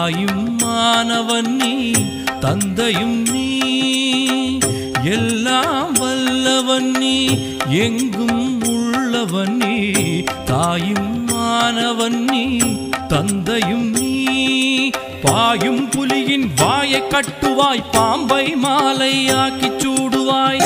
தாயும் மானவன் நீ தந்தையும் நீ எல்லாம் வல்லவன் நீ எங்கும் உள்ளவன் நீ தாயும் மானவன் நீ தந்தையும் நீ பாயும் புலியின் வாயை கட்டுவாய் பாம்பை மாலையாக்கிச் சூடுவாய்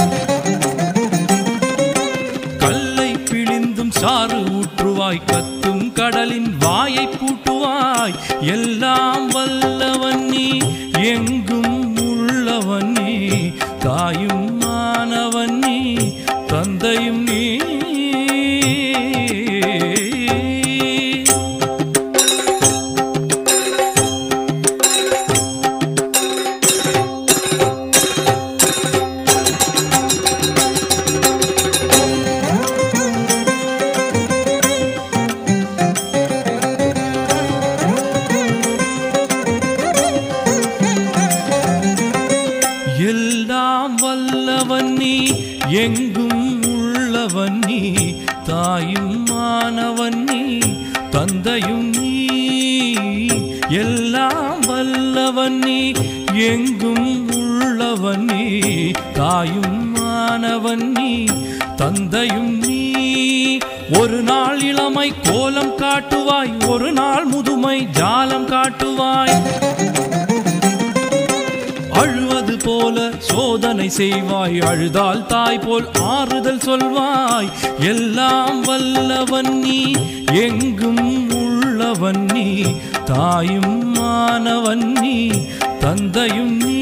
கல்லை பிழிந்தும் சாறு ஊற்றுவாய் கத்தும் கடலின் வாயை பூட்டுவாய் எல்லாம் வல்லவன் நீ எங்கும் உள்ளவன் நீ தாயும் மானவன் நீ தந்தையும் நீ எல்லாம் வல்லவன் நீ எங்கும் உள்ளவன் நீ தாயும் மானவன் நீ தந்தையும் நீ எல்லாம் வல்லவன் நீ எங்கும் உள்ளவன் நீ தாயும் மானவன் நீ தந்தையும் நீ ஒரு நாள் இளமை கோலம் காட்டுவாய் ஒரு நாள் முதுமை ஜாலம் காட்டுவாய் அழுவது போல சோதனை செய்வாய் அழுதால் தாய் போல் ஆறுதல் சொல்வாய் எல்லாம் வல்லவன் நீ எங்கும் உள்ளவன் நீ தாயும் மானவன் நீ தந்தையும் நீ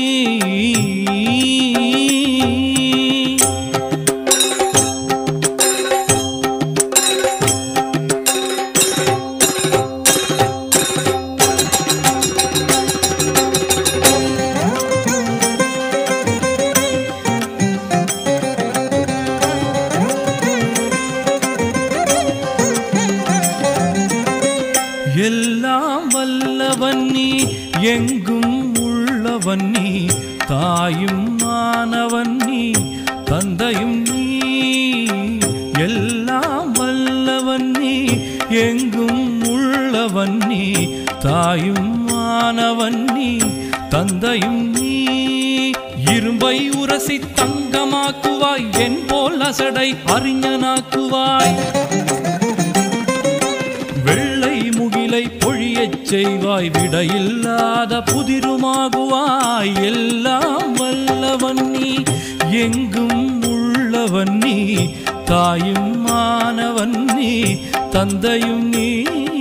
எல்லாம் வல்லவன் நீ எங்கும் உள்ளவன் நீ தாயும் மானவன் நீ தந்தையும் நீ எல்லாம் வல்லவன் நீ எங்கும் உள்ளவன் நீ தாயும் மானவன் நீ தந்தையும் நீ இரும்பை உரசி தங்கமாக்குவாய் என் போல் அசடை அறிஞனாக்குவாய் வெள்ளை முகிலை பொழியச் செய்வாய் விடையில்லாத புதிருமாகுவாய் எல்லாம் வல்லவன் நீ எங்கும் உள்ளவன் நீ தாயும் மானவன் நீ தந்தையும் நீ